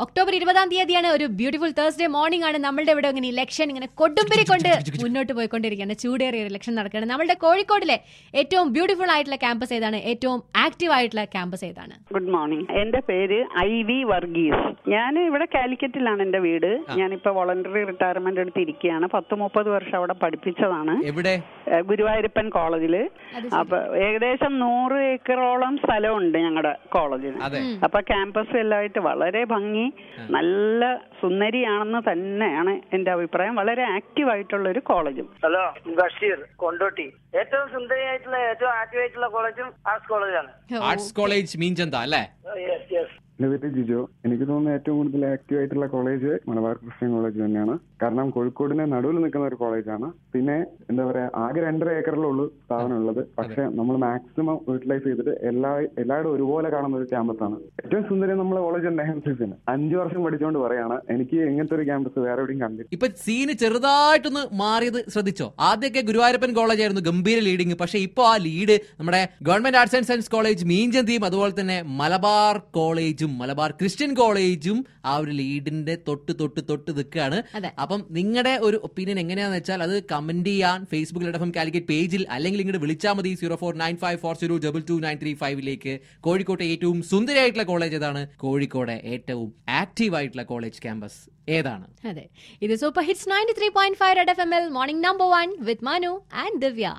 October ഇരുപതാം തീയതിയാണ് ഒരു ബ്യൂട്ടിഫുൾ തേഴ്സ്ഡേ മോർണിംഗ് ആണ് നമ്മളുടെ ഇവിടെ ഇങ്ങനെ ഇലക്ഷൻ ഇങ്ങനെ കൊടുമ്പിരി കൊണ്ട് മുന്നോട്ട് പോയിക്കൊണ്ടിരിക്കുകയാണ് ചൂടേറിയ ഒരു ഇലക്ഷൻ നടക്കുകയാണ് നമ്മളുടെ കോഴിക്കോടിലെ ഏറ്റവും ബ്യൂട്ടിഫുൾ ആയിട്ടുള്ള ക്യാമ്പസ് ഏതാണ് ഏറ്റവും ആക്റ്റീവ് ആയിട്ടുള്ള ക്യാമ്പസ് ഏതാണ് ഗുഡ് മോർണിംഗ് എന്റെ പേര് ഐ വി വർഗീസ് ഞാൻ ഇവിടെ കാലിക്കറ്റിലാണ് എന്റെ വീട് ഞാനിപ്പോ വോളണ്ടറി റിട്ടയർമെന്റ് എടുത്തിരിക്കുകയാണ് പത്ത് മുപ്പത് വർഷം അവിടെ പഠിപ്പിച്ചതാണ് എവിടെ ഏഹ് ഗുരുവായൂരപ്പൻ കോളേജില് അത് അപ്പൊ ഏകദേശം നൂറ് ഏക്കറോളം സ്ഥലമുണ്ട് ഞങ്ങളുടെ കോളേജിന് അതെ അപ്പൊ ക്യാമ്പസ് എല്ലാമായിട്ട് വളരെ ഭംഗി നല്ല സുന്ദരിയാണെന്ന് തന്നെയാണ് എന്റെ അഭിപ്രായം വളരെ ആക്റ്റീവ് ആയിട്ടുള്ള ഒരു കോളേജും ഹലോ ബഷീർ കൊണ്ടോട്ടി ഏറ്റവും സുന്ദരിയായിട്ടുള്ള ഏറ്റവും ആക്റ്റീവ് ആയിട്ടുള്ള കോളേജും ആർട്സ് കോളേജാണ് ആർട്സ് കോളേജ് മീൻചന്ത അല്ലേ യെസ് യെസ് എന്റെ പേര് ജിജോ എനിക്ക് തോന്നുന്നു ഏറ്റവും കൂടുതൽ ആക്റ്റീവ് ആയിട്ടുള്ള കോളേജ് മലബാർ ക്രിസ്ത്യൻ കോളേജ് തന്നെയാണ് കാരണം കോഴിക്കോടിന്റെ നടുവിൽ നിൽക്കുന്ന ഒരു കോളേജാണ് പിന്നെ എന്താ പറയാ ആകെ രണ്ടര ഏക്കറിലുള്ളൂ സ്ഥാപനം ഉള്ളത് പക്ഷെ നമ്മൾ മാക്സിമം യൂട്ടിലൈസ് ചെയ്തിട്ട് എല്ലാ എല്ലായിടും ഒരുപോലെ കാണുന്ന ഒരു ക്യാമ്പസ് ആണ് ഏറ്റവും സുന്ദരം നമ്മളെ കോളേജ് ഉണ്ട് അഞ്ചു വർഷം പഠിച്ചുകൊണ്ട് പറയാണ് എനിക്ക് ഇങ്ങനത്തെ ഒരു ക്യാമ്പസ് വേറെ എവിടെയും കണ്ടിട്ടില്ല ഇപ്പൊ സീന് ചെറുതായിട്ടൊന്ന് മാറിയത് ശ്രദ്ധിച്ചോ ആദ്യമൊക്കെ ഗുരുവായൂരപ്പൻ കോളേജ് ആയിരുന്നു ഗംഭീര ലീഡിങ് പക്ഷെ ഇപ്പൊ ആ ലീഡ് നമ്മുടെ government arts and science college മീഞ്ചന്തിയും അതുപോലെ തന്നെ മലബാർ കോളേജും മലബാർ ക്രിസ്ത്യൻ കോളേജും ആ ഒരു ലീഡിന്റെ തൊട്ട് തൊട്ട് തൊട്ട് നിൽക്കുകയാണ് അതെ. അപ്പം നിങ്ങളുടെ ഒരു ഒപ്പീനിയൻ എങ്ങനെയാന്ന് വെച്ചാൽ അത് കമന്റ് ചെയ്യാൻ ഫേസ്ബുക്കിൽ എഫ് എം കാലിക്കറ്റ് പേജിൽ അല്ലെങ്കിൽ ഇങ്ങോട്ട് വിളിച്ചാൽ മതി zero four nine five four zero double two nine three ഫൈവിലേക്ക് കോഴിക്കോട്ടെ ഏറ്റവും സുന്ദരമായിട്ടുള്ള കോളേജ് ഏതാണ് കോഴിക്കോട് ഏറ്റവും ആക്റ്റീവ് ആയിട്ടുള്ള കോളേജ് ക്യാമ്പസ് ഏതാണ് അതെ ഇത് super hits ninety three point five red F M എൽ morning number one with Manu and Divya